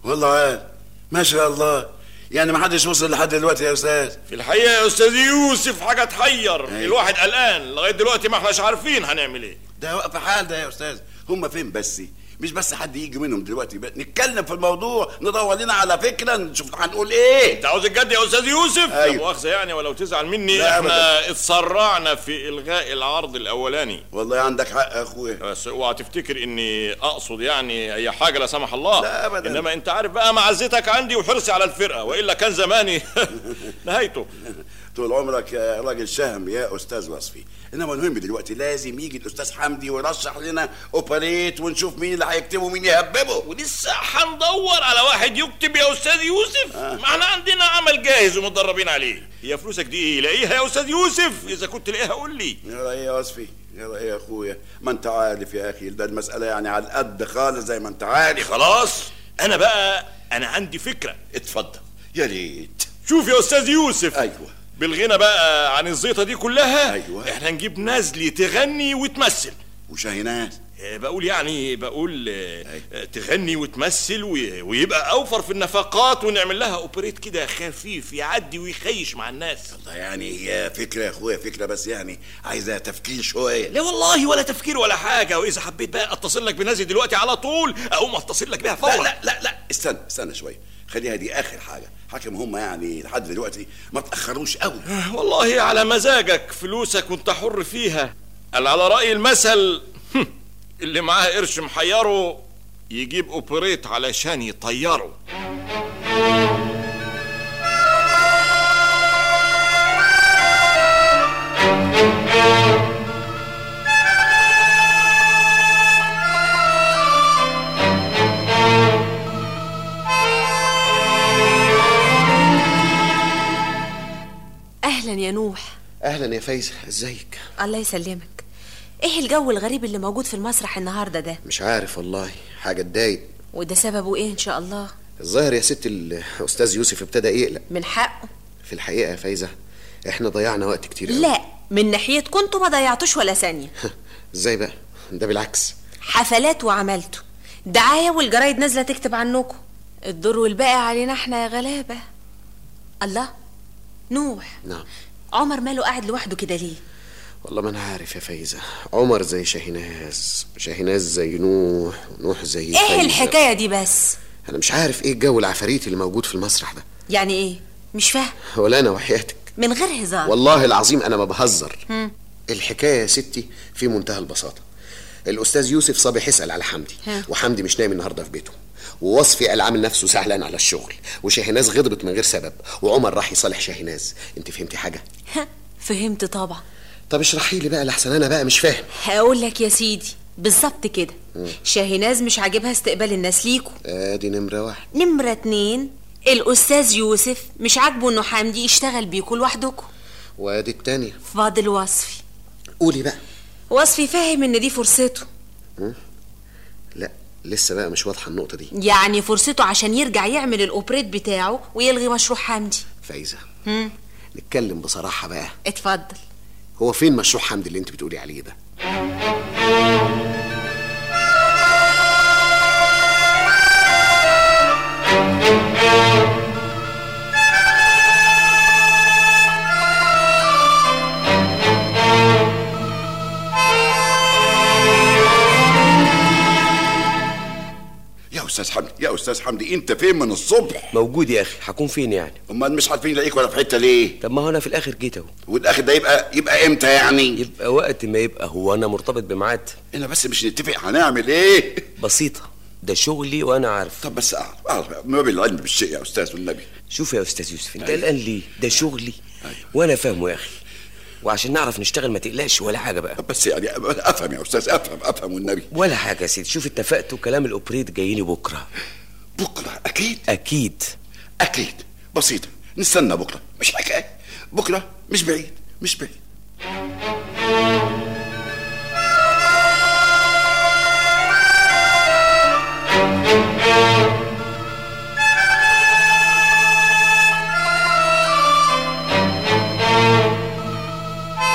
والله عال ما شاء الله يعني ما حدش وصل لحد دلوقتي يا استاذ في الحقيقه يا استاذ يوسف حاجه تحير أيوة. الواحد قلقان لغايه دلوقتي ما احناش عارفين هنعمل ايه ده واقف حال ده يا استاذ هم فين بس مش بس حد يجي منهم دلوقتي بقى. نتكلم في الموضوع ندور لنا على فكره نشوف هنقول ايه انت عاوز الجد يا استاذ يوسف أيوة. لا مؤاخذه يعني ولو تزعل مني لا احنا اتسرعنا في الغاء العرض الاولاني والله عندك حق يا اخويا بس اوعى تفتكر اني اقصد يعني اي حاجه لا سمح الله لا أبداً. انما انت عارف بقى معزتك عندي وحرصي على الفرقه والا كان زماني نهايته طول عمرك يا راجل شهم يا استاذ وصفي انما المهم دلوقتي لازم يجي الاستاذ حمدي ويرشح لنا اوبريت ونشوف مين اللي هيكتبه ومين يهببه ولسه هندور على واحد يكتب يا استاذ يوسف آه. ما احنا عندنا عمل جاهز ومتدربين عليه هي فلوسك دي ايه لاقيها يا استاذ يوسف اذا كنت لاقيها قول لي يا رأي يا وصفي يا رأي يا اخويا ما انت عارف يا اخي ده المساله يعني على القد خالص زي ما انت عارف خلاص انا بقى انا عندي فكره اتفضل يا ريت شوف يا استاذ يوسف ايوه بالغنى بقى عن الزيطه دي كلها أيوة. احنا نجيب نازلي تغني وتمثل وشاهينات آه، بقول يعني بقول آه، أي. آه، تغني وتمثل وي- ويبقى اوفر في النفقات ونعمل لها اوبريت كده خفيف يعدي ويخيش مع الناس والله يعني هي فكره يا اخويا فكره بس يعني عايزه تفكير شويه لا والله ولا تفكير ولا حاجه واذا حبيت بقى اتصل لك بنازل دلوقتي على طول اقوم اتصل لك بيها فورا لا لا لا لا استنى استنى شويه خليها دي اخر حاجه حكم هم يعني لحد دلوقتي ما تاخروش قوي والله على مزاجك فلوسك وانت حر فيها قال على رأي المثل هم، اللي معاه قرش محيره يجيب اوبريت علشان يطيره اهلا يا نوح اهلا يا فايزه ازيك الله يسلمك ايه الجو الغريب اللي موجود في المسرح النهارده ده مش عارف والله حاجه تضايق وده سببه ايه ان شاء الله الظاهر يا ست الاستاذ يوسف ابتدى يقلق من حقه في الحقيقه يا فايزه احنا ضيعنا وقت كتير قوي. لا من ناحيتكم انتوا ما ضيعتوش ولا ثانيه ازاي بقى ده بالعكس حفلات وعملته دعايه والجرايد نازله تكتب عنكم الدور والباقي علينا احنا يا غلابه الله نوح نعم عمر ماله قاعد لوحده كده ليه والله ما انا عارف يا فايزه عمر زي شاهيناز شاهيناز زي نوح ونوح زي ايه فايزة. الحكايه دي بس انا مش عارف ايه الجو العفاريتي اللي موجود في المسرح ده يعني ايه مش فاهم ولا انا وحياتك من غير هزار والله العظيم انا ما بهزر هم. الحكايه يا ستي في منتهى البساطه الاستاذ يوسف صبح يسال على حمدي ها. وحمدي مش نايم النهارده في بيته ووصفي قال عامل نفسه زعلان على الشغل وشاهيناز غضبت من غير سبب وعمر راح يصالح شاهيناز انت فهمتي حاجه فهمت طبعا طب اشرحي لي بقى لحسن انا بقى مش فاهم هقول لك يا سيدي بالظبط كده شاهيناز مش عاجبها استقبال الناس ليكوا ادي نمره واحد نمرة اتنين الأستاذ يوسف مش عاجبه إنه حمدي يشتغل بيكوا لوحدكوا وادي التانية فاضل وصفي قولي بقى وصفي فاهم إن دي فرصته لا لسه بقى مش واضحه النقطه دي يعني فرصته عشان يرجع يعمل الأوبريت بتاعه ويلغي مشروع حمدي فايزه هم؟ نتكلم بصراحه بقى اتفضل هو فين مشروع حمدي اللي انت بتقولي عليه ده يا استاذ حمدي يا استاذ حمدي انت فين من الصبح موجود يا اخي هكون فين يعني امال مش عارفين نلاقيك ولا في حته ليه طب ما هو انا في الاخر جيت اهو والاخر ده يبقى يبقى امتى يعني يبقى وقت ما يبقى هو انا مرتبط بميعاد انا بس مش نتفق هنعمل ايه بسيطه ده شغلي وانا عارف طب بس اعرف اعرف ما بالعلم بالشيء يا استاذ والنبي شوف يا استاذ يوسف انت أيوة. قلقان ليه ده شغلي أيوة. وانا فاهمه يا اخي وعشان نعرف نشتغل ما تقلقش ولا حاجه بقى بس يعني افهم يا استاذ افهم افهم والنبي ولا حاجه يا سيدي شوف اتفقت وكلام الاوبريت جايلي بكره بكره اكيد اكيد اكيد بسيطه نستنى بكره مش حكايه بكره مش بعيد مش بعيد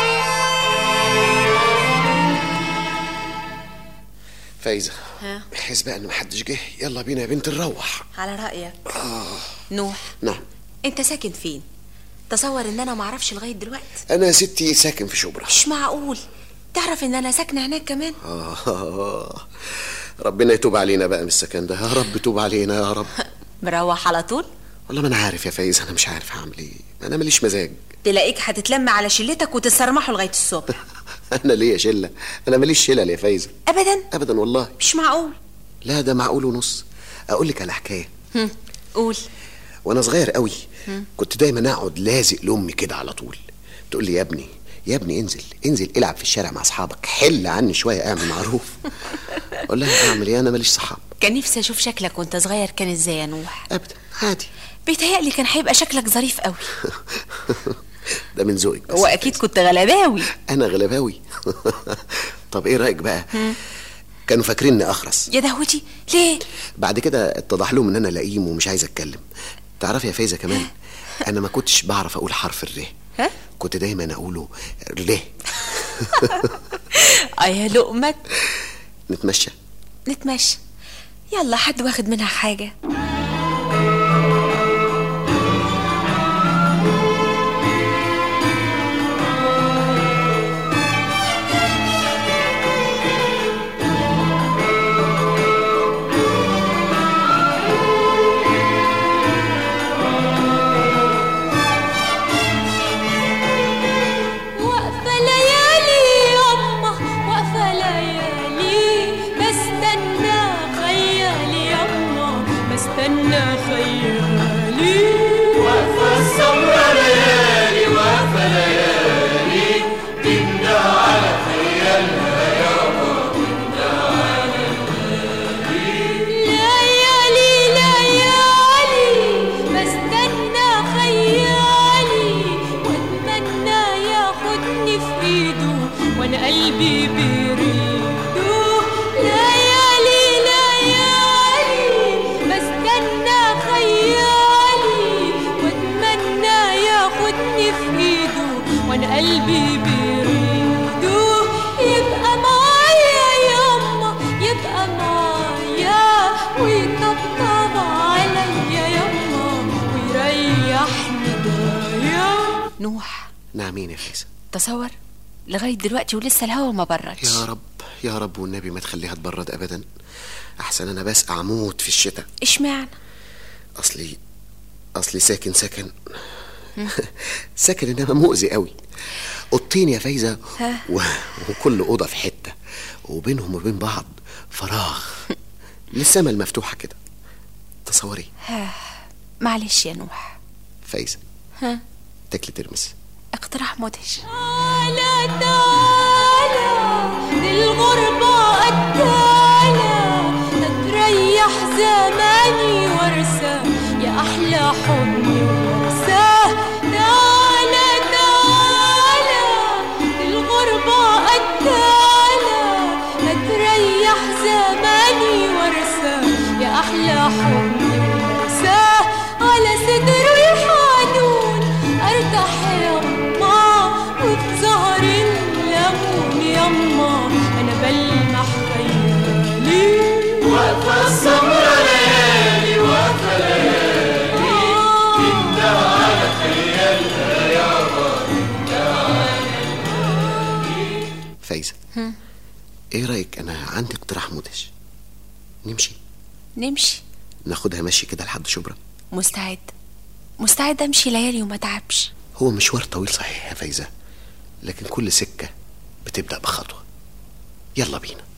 فايزه ها جهز بقى ان محدش جه يلا بينا يا بنت نروح على رأيك نوح نعم انت ساكن فين تصور ان انا معرفش لغاية دلوقتي انا يا ستي ساكن في شبرا مش معقول تعرف ان انا ساكنة هناك كمان آه ربنا يتوب علينا بقى من السكن ده يا رب توب علينا يا رب مروح على طول والله ما انا عارف يا فايز انا مش عارف هعمل ايه انا ماليش مزاج تلاقيك هتتلم على شلتك وتتسرمحوا لغاية الصبح انا ليا شله انا ماليش شلل يا فايزه ابدا ابدا والله مش معقول لا ده معقول ونص اقول لك على حكايه هم. قول وانا صغير قوي كنت دايما اقعد لازق لامي كده على طول تقول لي يا ابني يا ابني انزل انزل العب في الشارع مع اصحابك حل عني شويه اعمل معروف اقول لها اعمل ايه انا ماليش صحاب كان نفسي اشوف شكلك وانت صغير كان ازاي يا نوح ابدا عادي بيتهيألي كان هيبقى شكلك ظريف قوي ده من ذوقك بس هو يا اكيد فايزة. كنت غلباوي انا غلباوي طب ايه رايك بقى كانوا فاكريني اخرس يا دهوتي ليه بعد كده اتضح لهم ان انا لئيم ومش عايز اتكلم تعرفي يا فايزه كمان انا ما كنتش بعرف اقول حرف الر ها؟ كنت دايما اقوله ر اه يا لقمك نتمشى نتمشى يلا حد واخد منها حاجة واقفة ليالي يما واقفة ليالي بستنى خيالي يما بستنى خيالي واقفة السمرة ليالي واقفة ليالي تندى على خيالها يما تندى على ليالي ليالي بستنى خيالي واتمنى ياخدني في ايده وانا قلبي بيريده ليالي ليالي بستنى خيالي واتمنى ياخدني في ايده وانا قلبي بيريده يبقى معايا يما يبقى معايا ويطبطب عليا يما ويريحني دايا نوح نعمين يا فايزه تصور لغاية دلوقتي ولسه الهوا ما بردش يا رب يا رب والنبي ما تخليها تبرد ابدا احسن انا بس اموت في الشتاء اشمعنى اصلي اصلي ساكن سكن ساكن انما مؤذي قوي اوضتين يا فايزه ها؟ و... وكل اوضه في حته وبينهم وبين بعض فراغ للسما المفتوحه كده تصوري معلش يا نوح فايزه ها تاكلي ترمس اقتراح مدهش تعالى تعالى للغربة قتالة هتريح زماني وارسى يا أحلى حضن وارساه تعالى تعالى للغربة قتالة هتريح زماني وارسى يا أحلى حضن وارساه على صدره يحنون ارتاح يما وفي زهر الليمون يما انا بلمح خيالي واقفه السمرة ليالي واقفه ليالي انت على خيالها يابا فايزه ايه رايك انا عندي اقتراح مدهش نمشي نمشي ناخدها مشي كده لحد شبرا مستعد مستعد امشي ليالي وما تعبش هو مشوار طويل صحيح يا فايزه لكن كل سكه بتبدا بخطوه يلا بينا